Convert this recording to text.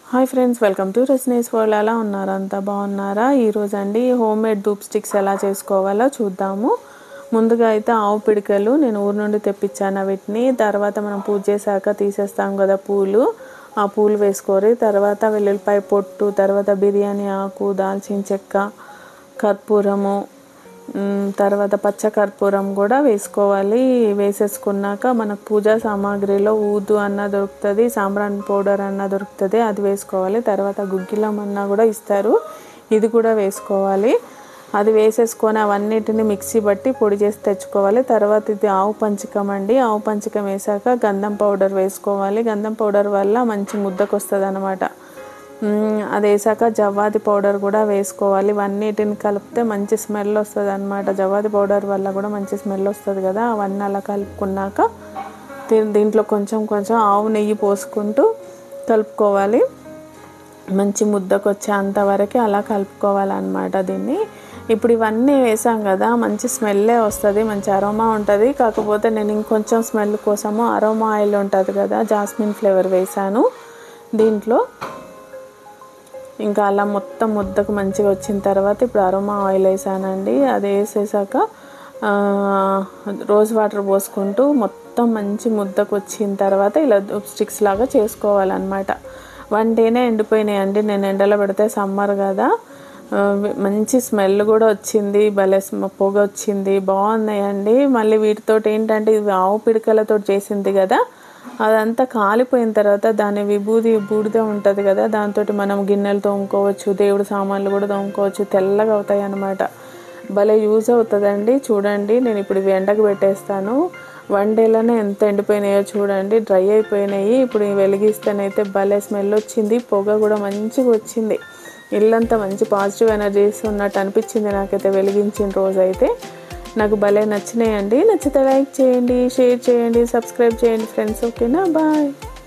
hi friends welcome to Rajini's world ఎలా ఉన్నారు అంతా బాగున్నారా ఈరోజు అండి హోమ్ మేడ్ ధూప్ స్టిక్స్ ఎలా చేసుకోవాలో చూద్దాము ముందుగా అయితే ఆవు పిడికలు నేను ఊరు నుండి తెప్పించాను వీటిని తర్వాత మనం పూజ చేశాక తీసేస్తాం కదా పూలు ఆ పూలు వేసుకోరి తర్వాత వెల్లుల్లిపాయ పొట్టు తర్వాత బిర్యానీ ఆకు దాల్చిన చెక్క కర్పూరము మ్, తర్వాత పచ్చ కర్పూరం కూడా వేసుకోవాలి వేసేసుకున్నాక మనకు పూజా సామాగ్రిలో ఊదు అన్న దొరుకుతుంది సాంబ్రాణి పౌడర్ అన్న దొరుకుతుంది అది వేసుకోవాలి తర్వాత గుగ్గిలం అన్న కూడా ఇస్తారు ఇది కూడా వేసుకోవాలి అది వేసేసుకొని అవన్నిటిని మిక్సీ బట్టి పొడి చేసి తెచ్చుకోవాలి తర్వాత ఇది ఆవు పంచకం అండి ఆవు పంచకం వేసాక గంధం పౌడర్ వేసుకోవాలి గంధం పౌడర్ వల్ల మంచి ముద్దకు వస్తుంది అనమాట అది వేసాక జవ్వాది పౌడర్ కూడా వేసుకోవాలి ఇవన్నిటిని కలిపితే మంచి స్మెల్ వస్తుంది అనమాట జవ్వాది పౌడర్ వల్ల కూడా మంచి స్మెల్ వస్తుంది కదా అవన్నీ అలా కలుపుకున్నాక దీ- దీంట్లో కొంచెం కొంచెం ఆవు నెయ్యి పోసుకుంటూ కలుపుకోవాలి మంచి ముద్దకు వచ్చేంత వరకు అలా కలుపుకోవాలన్నమాట దీన్ని ఇప్పుడు ఇవన్నీ వేసాం కదా మంచి స్మెల్లే వస్తుంది మంచి అరోమా ఉంటుంది కాకపోతే నేను ఇంకొంచెం స్మెల్ కోసము అరోమా ఆయిల్ ఉంటుంది కదా జాస్మిన్ ఫ్లేవర్ వేసాను దీంట్లో ఇంకా అలా మొత్తం ముద్దకు మంచిగా వచ్చిన తర్వాత ఇప్పుడు అరోమా ఆయిల్ వేసానండి అది వేసేసాక ఆ, రోజ్ వాటర్ పోసుకుంటూ మొత్తం మంచి ముద్దకు వచ్చిన తర్వాత ఇలా స్టిక్స్ లాగా చేసుకోవాలన్నమాట వన్ డేనే ఎండిపోయినాయండి నేను ఎండలో పెడితే సమ్మర్ కదా ఆ, మంచి స్మెల్ కూడా వచ్చింది భలే స్మ- పొగ వచ్చింది బాగున్నాయండి మళ్ళీ వీటితోటి ఏంటంటే ఇవి ఆవు పిడకలతో చేసింది కదా అదంతా కాలిపోయిన తర్వాత దాని విభూది బూడిద ఉంటుంది కదా దాంతో మనం గిన్నెలు తోముకోవచ్చు దేవుడి సామాన్లు కూడా తోముకోవచ్చు తెల్లగా అవుతాయి అన్నమాట భలే యూజ్ అవుతుందండి చూడండి నేను ఇప్పుడు ఇవి ఎండకు పెట్టేస్తాను వన్ డేలోనే ఎంత ఎండిపోయినాయో చూడండి డ్రై అయిపోయినాయి ఇప్పుడు ఇవి వెలిగిస్తేనైతే భలే స్మెల్ వచ్చింది పొగ కూడా మంచిగా వచ్చింది ఇల్లంతా మంచి పాజిటివ్ ఎనర్జీస్ ఉన్నట్టు అనిపించింది నాకైతే వెలిగించిన రోజు అయితే నాకు భలే నచ్చినాయండి నచ్చితే లైక్ చేయండి షేర్ చేయండి సబ్స్క్రైబ్ చేయండి ఫ్రెండ్స్ ఓకేనా బాయ్